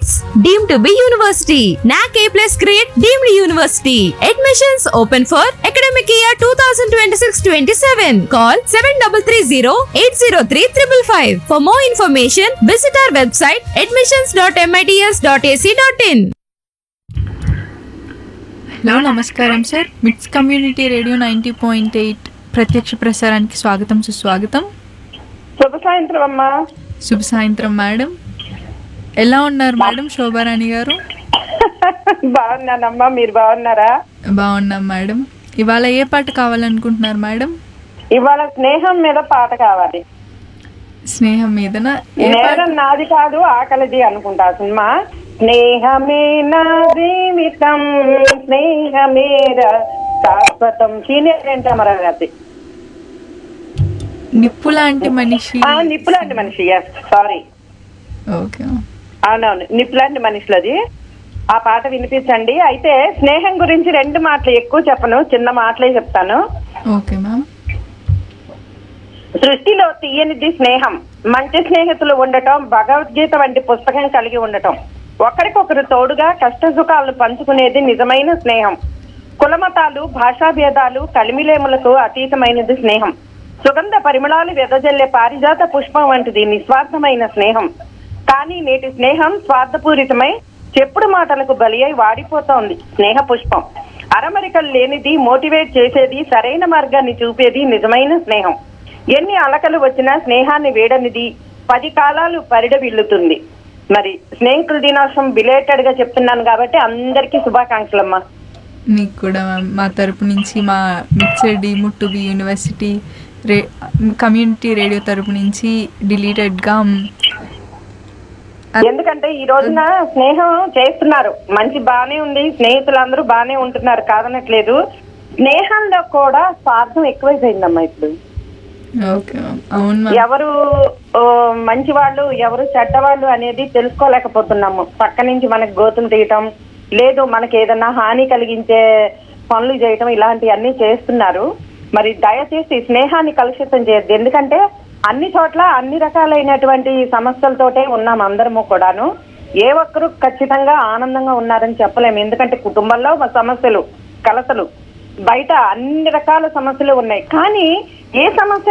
MITS deemed to be university. NAC A plus grade deemed university. Admissions open for academic year 2026-27. Call 7330-803-555. For more information, visit our website admissions.mits.ac.in. Hello నమస్కారం sir MITS community radio ninety point eight ప్రత్యక్ష ప్రసారానికి స్వాగతం సుస్వాగతం శుభ సాయంత్రం అమ్మా శుభ సాయంత్రం మేడం ఎలా ఉన్నారు మేడం శోభారాణి గారు బాగున్నానమ్మా మీరు బాగున్నారా బాగున్నాం మేడం ఇవాళ ఏ పాట కావాలనుకుంటున్నారు మేడం ఇవాళ స్నేహం మీద పాట కావాలి స్నేహం మీదన ఏ పాట నేరం నాది కాదు ఆకలిది అనుకుంటా సినిమా స్నేహమే నా జీవితం స్నేహమేర శాశ్వతం సీనియర్ వెంకటమరాజు నిప్పు లాంటి మనిషి ఆ నిప్పులాంటి మనిషి ఎస్ సారీ ఓకే అవునవును నిప్పులాంటి మనుషులది ఆ పాట వినిపించండి అయితే స్నేహం గురించి రెండు మాటలు ఎక్కువ చెప్పను చిన్న మాటలే చెప్తాను ఓకే మ్యామ్ సృష్టిలో తీయనిది స్నేహం మంచి స్నేహితులు ఉండటం భగవద్గీత వంటి పుస్తకం కలిగి ఉండటం ఒకరికొకరు తోడుగా కష్ట సుఖాలను పంచుకునేది నిజమైన స్నేహం కులమతాలు భాషా భేదాలు కలిమిలేములకు అతీతమైనది స్నేహం సుగంధ పరిమళాలు వెదజల్లే పారిజాత పుష్పం వంటిది నిస్వార్థమైన స్నేహం కానీ నేటి స్నేహం స్వార్థపూరితమై చెప్పుడు మాటలకు బలి అయి వాడిపోతోంది స్నేహ పుష్పం అరమరికలు లేనిది మోటివేట్ చేసేది సరైన మార్గాన్ని చూపేది నిజమైన స్నేహం ఎన్ని అలకలు వచ్చినా స్నేహాన్ని వేడనిది పది కాలాలు పరిడవిల్లుతుంది మరి స్నేహితుల దినోత్సవం బిలేటెడ్ గా చెప్తున్నాను కాబట్టి అందరికీ శుభాకాంక్షలమ్మా మీకు కూడా మ్యామ్ మా తరపు నుంచి మా మిక్సర్ డీముట్ టు బి యూనివర్సిటీ రే కమ్యూనిటీ రేడియో తరపు నుంచి డిలీటెడ్గా ఎందుకంటే ఈ రోజున స్నేహం చేస్తున్నారు మంచి బానే ఉంది స్నేహితులందరూ బానే ఉంటున్నారు కాదనట్లేదు స్నేహంలో కూడా స్వార్థం ఎక్కువైపోయిందమ్మా ఇప్పుడు ఓకే మ్యామ్ అవును మ్యామ్ ఎవరు ఓ, మంచి వాళ్ళు ఎవరు చెడ్డవాళ్ళు అనేది తెలుసుకోలేకపోతున్నాము పక్క నుంచి మనకు గోతులు తీయటం లేదు మనకి ఏదన్నా హాని కలిగించే పనులు చేయటం ఇలాంటివన్నీ చేస్తున్నారు మరి దయచేసి స్నేహాన్ని కలుషితం చేయొద్దు ఎందుకంటే అన్ని చోట్ల అన్ని రకాలైనటువంటి సమస్యలతోటే ఉన్నాం అందరము కూడాను ఏ ఒక్కరు ఖచ్చితంగా ఆనందంగా ఉన్నారని చెప్పలేము ఎందుకంటే కుటుంబంలో సమస్యలు కలతలు బయట అన్ని రకాల సమస్యలు ఉన్నాయి కానీ ఏ సమస్య